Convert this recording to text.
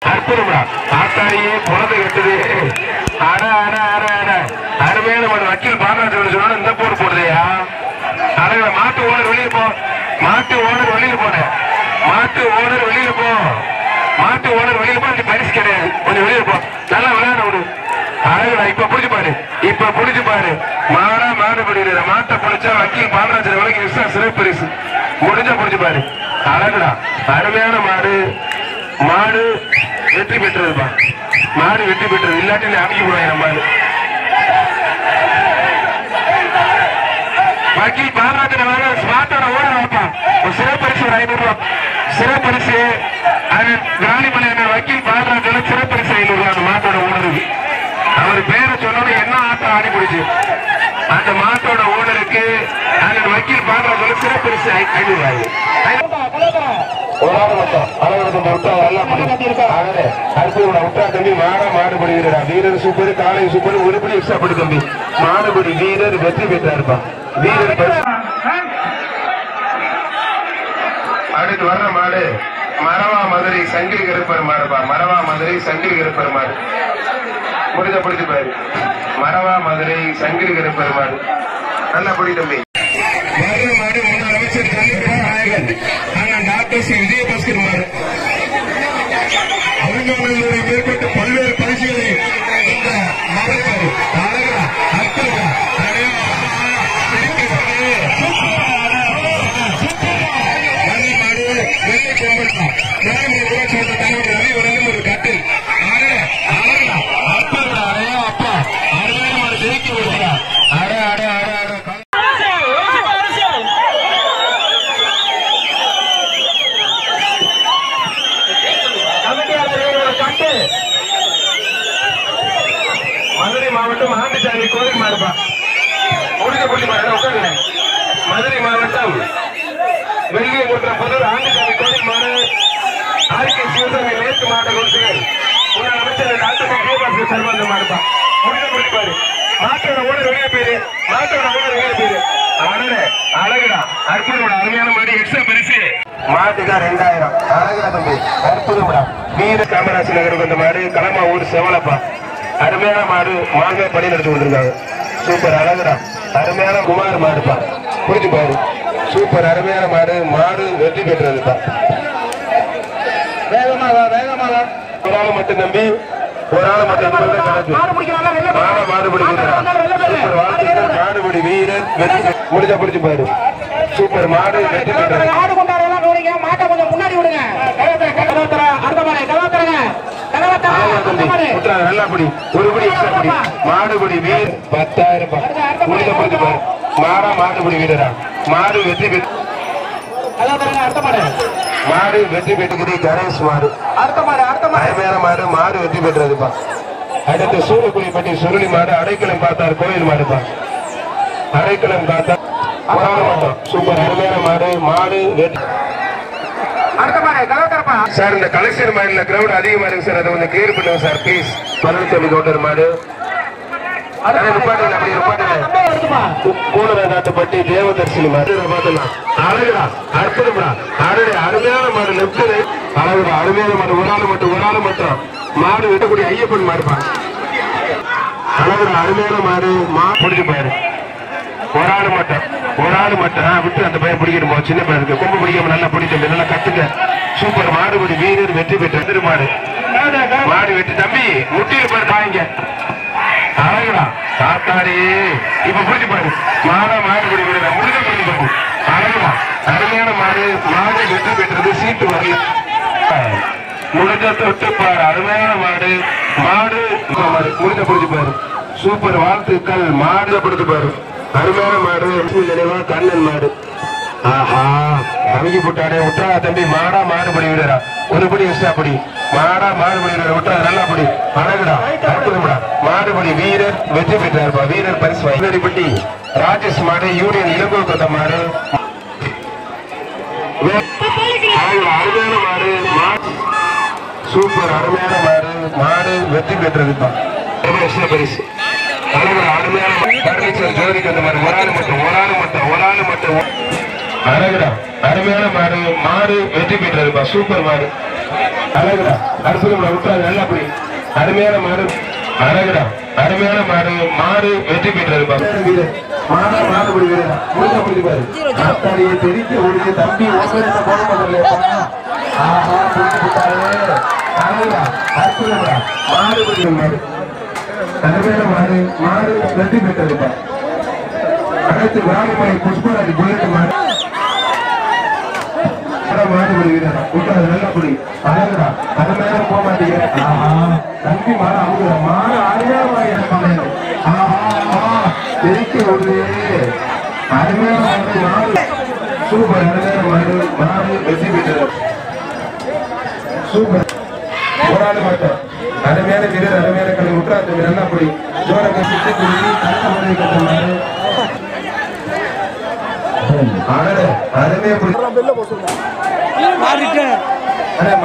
அற்புதம்டா ஆத்தாடியே குழந்தை கட்டுது அட அட அட அட அருமையான ஒரு வக்கீல் பாராட்டு சொன்னா இந்த போர் போடுதையா அழகா மாட்டு ஓனர் வெளியே போ மாட்டு ஓனர் வெளியில போன மாட்டு ஓனர் வெளியில போ மாட்டு ஓனர் வெளியில போ அந்த பரிசு கிடையாது கொஞ்சம் வெளியில போ நல்லா விளையாட விடு அழகுடா இப்ப புடிச்சு பாரு இப்ப புடிச்சு பாரு மாடா மாடு பிடிக்கிற மாட்டை பிடிச்சா வக்கீல் பாலராஜர் வரைக்கும் விசா சிறப்பு பரிசு முடிஞ்சா புடிச்சு பாரு அழகுடா அருமையான மாடு மாடு வெற்றி பெற்றதுப்பா மாடு வெற்றி பெற்றது இல்லாட்டி நீ அமைக்க கூடாது நம்ம மாடு வக்கீல் பாராட்டின வேலை ஸ்மார்ட்டோட ஓட வைப்பா ஒரு சிறப்பரிசு ஒரு ஐநூறு ரூபா சிறப்பரிசு அது கிராணிமலை அண்ணன் வக்கீல் பாராட்டின சிறப்பரிசு ஐநூறு ரூபா அந்த மாட்டோட ஓனருக்கு அவர் பேரை சொன்னோட என்ன ஆட்டம் ஆடி போடுச்சு அந்த மாட்டோட ஓனருக்கு அந்த வக்கீல் பாராட்டின சிறப்பரிசு ஐ- ஐநூறு ரூபாய் ஒரு மட்டும் அளவுக்கு விட்டா எல்லாம் அடுத்து விட்டா தம்பி மாட மாடுபடி வீரரா வீரர் சூப்பர் காலை சூப்பர் ஒருபடி இஷ்டப்படு தம்பி மாடுபடி வீரர் வெற்றி பெற்றாருப்பா வீரர் பரிசு அடுத்து வர்ற மாடு மரவா மதுரை சங்கிலி கருப்பர் மாடுப்பா மரவா மதுரை சங்கிலி கருப்பர் மாடு முடிஞ்ச பிடிச்சு பாரு மரவா மதுரை சங்கிலி கருப்பர் மாடு நல்லா பிடி தம்பி மதுரை மாடு முன்னாள் அமைச்சர் சந்திரபாபு நாயகன் அண்ணன் டாக்டர் சி விஜயபாஸ்கர் மாடு அறிஞர்களுடைய மேற்பட்ட பல்வேறு பரிசுகளை இந்த மாவட்டம் அழகா அற்புதமா அடையா, இருக்கிறது. மணி மாடு வெள்ளை கொம்பட்டா கிராம ஊராட்சி தலைவர் ரவி வரலும் ஒரு கட்டில் அட அழகா அற்புதமா அடையா அப்பா அருமையான மாடு ஜெயிக்க விடுறா அட அட அட அட கமிட்டியாளர்களோட கட்டு மதுரை மாவட்டம் ஆண்டிச்சாமி கோவில் மாடுப்பா முடிஞ்ச புள்ளி மாடு உட்காருங்க மதுரை மாவட்டம் வெள்ளியங்குன்றம் புதூர் ஆண்டிச்சாமி கோவில் மாடு ஆர்கே சிவசாமி மேற்கு மாவட்ட கொடுத்துகள் முன்னாள் அமைச்சர் டாக்டர் விஜயபாஸ்கர் சர்வந்த மாடுப்பா முடிஞ்ச புள்ளி பாரு மாட்டோட ஓனர் வெளியே பேரு மாட்டோட ஓனர் வெளியே பேரு அழகு அழகுடா அற்புதம் அருமையான மாடு எக்ஸ்ட்ரா பரிசு மாட்டுக்கா ரெண்டாயிரம் அழகுடா தம்பி அற்புதம்டா வீர காமராஜ் நகருக்கு வந்த மாடு களமா ஊர் செவலப்பா அருமையான மாடு மாங்க பணி நடத்தி கொண்டிருக்காங்க சூப்பர் அழகுடா அருமையான குமார் மாடுப்பா புரிஞ்சு பாரு சூப்பர் அருமையான மாடு மாடு வெற்றி பெற்றதுப்பா வேகமா வா வேகமா வா ஒரு ஆள் மட்டும் நம்பி ஒரு ஆள் மட்டும் நம்பி தான் கணக்கு மாட மாடுபடி வீரர் சூப்பர் வாழ்த்துக்கள் மாடுபடி வீரர் வெற்றி பெற்று- முடிஞ்சா பிடிச்சு பாரு சூப்பர் மாடு வெற்றி பெற்றது ஆடு கொண்டாடுறதெல்லாம் கவனிங்க மாட்டை கொஞ்சம் முன்னாடி விடுங்க கலவத்தர அடுத்த மாடு கலவத்தரங்க கலவத்தர ஆமா அடுத்த தம்பி மாடு குற்றால நல்லா படி ஒரு படி எக்ஸ்ட்ரா படி மாடுபடி வீர் பத்தாயிரம் ரூபாய் முடிஞ்ச பிடிச்சு பாரு மாடா மாடுபடி வீரரா மாடு வெற்றி பெற்று கலவத்தரங்க அடுத்த மாடு மாடு வெற்றி பெற்றுக்குது கணேஷ் மாடு அடுத்த மாடு அடுத்த மாடு அருமையான மாடு மாடு வெற்றி பெற்றதுப்பா அடுத்து சூரக்குடிப்பட்டி சுருளி மாடு அடைக்கலம் பார்த்தார் கோயில் மாடுப்பா அடைக்கலம் பார்த்தா புறாண மாட்டோம் சூப்பர் அருமையான மாடு மாடு வெற்றி அடுத்த மாடு கலவத்தரப்பா சார் இந்த கலெக்ஷன் மாடுல கிரௌட் அதிகமா இருக்கு சார் அதை கொஞ்சம் கிளியர் பண்ணுங்க சார் ப்ளீஸ் பழனிசாமி கவுண்டர் மாடு அதை நிப்பாட்டுங்க அப்படி நிப்பாட்டுங்க எடுத்துப்பா கூலவேந்தாட்டுப்பட்டி தேவதர்சினி மாடு பார்த்தலாம் அழகுடா அற்புதம்டா அழகு அருமையான மாடு லெப்ட் அழகுடா அருமையான மாடு ஒரு ஆள் மட்டும் ஒரு ஆள் மட்டும் மாடு வெட்டக்கூடிய ஐயப்பன் மாடுப்பா அழகுடா அருமையான மாடு மா பிடிச்சு பாரு ஒரு ஆள் மட்டும் ஒரு ஆள் மட்டும் ஆ, விட்டு அந்த பையன் பிடிக்கணும் போ, சின்ன பையன் இருக்கு கொம்பு பிடிக்காம நல்லா பிடிக்கும் நல்லா கத்துங்க சூப்பர் மாடுபடி வீரர் வெற்றி பெற்ற எதிர் மாடு மாடு வெற்றி தம்பி முட்டியில் பாரு பாய்ங்க அழகுடா தாத்தாடி இப்ப புரிஞ்சு பாரு மாடா மாடு குடி விடுற முருக புரிஞ்சு பாரு அழகுடா அருமையான மாடு மாடு வெற்றி பெற்றது சீட்டு வரல முடிஞ்ச தொட்டு பாரு அருமையான மாடு மாடு இந்த மாடு முடிஞ்ச புரிஞ்சு பாரு சூப்பர் வாழ்த்துக்கள் மாடு பிடிச்சு பாரு அருமையான மாடு நினைவா கண்ணன் மாடு ஆஹா அமைக்கி போட்டாடே விட்டா தம்பி மாடா மாடு படி விடுறா ஒரு படி எக்ஸ்ட்ரா படி மாடா மாடு படி விடுற விட்டா நல்லா படி அழகுடா அற்புதம்டா மாடுபடி வீரர் வெற்றி பெற்றார்ப்பா வீரர் பரிசு வாங்கி ராஜேஷ் மாடு யூனியன் இளங்கோ கொண்ட மாடு வே- அழகுடா, அருமையான மாடு மாடு சூப்பர் அருமையான மாடு மாடு வெற்றி பெற்றதுப்பா ரொம்ப எக்ஸ்ட்ரா பரிசு அழகுடா அருமையான மாடு. பர்னிச்சர் ஜோதிக்கு வந்த மாதிரி ஒரு ஆள் மட்டும் ஒரு ஆள் மட்டும் ஒரு ஆள் மட்டும் அழகுடா அருமையான மாடு மாடு வெற்றி பெற்றதுப்பா சூப்பர் மாடு அழகுடா அற்புதம்டா விட்டுறாங்க நல்லா அப்படி அருமையான மாடு அழகுடா அருமையான மாடு மாடு வெற்றி பெற்றது மாடா மாடு பிடி வீரர் முழுக்க பிடி பாரு ஆத்தாடியை தெரிக்க ஓடிய தம்பி ஓசரத்தை போட மாட்டேன் ஆஹா பிடிச்சு விட்டாரு அழகுடா அற்புதம்டா மாடு பிடி மாடு அருமையான மாடு மாடு வெற்றி பெற்றதுப்பா அடுத்து கிராமமனை புஷ்பராஜ் புல்லட் மாடு மாடு பிடி வீரர் விட்டாரு நல்ல பிடி அழகுடா அது மேல போக மாட்டேங்கிற ஆஹா தம்பி மாடு அமுகுற மாடு ஆடியா மாடு ஆஹா ஆஹா தெரிக்க விடுது அருமையான மாடு மாடு சூப்பர் அருமையான மாடு மாடு வெற்றி பெற்றது சூப்பர் போராட மாட்டோம் அருமையான வீரர் அருமையான கலை விட்டுறா தம்பி நல்லா பிடி ஜோரங்க சித்தி குடி கட்ட முறை கட்ட மாடு அடடே, அருமையா பிடி அண்ணே,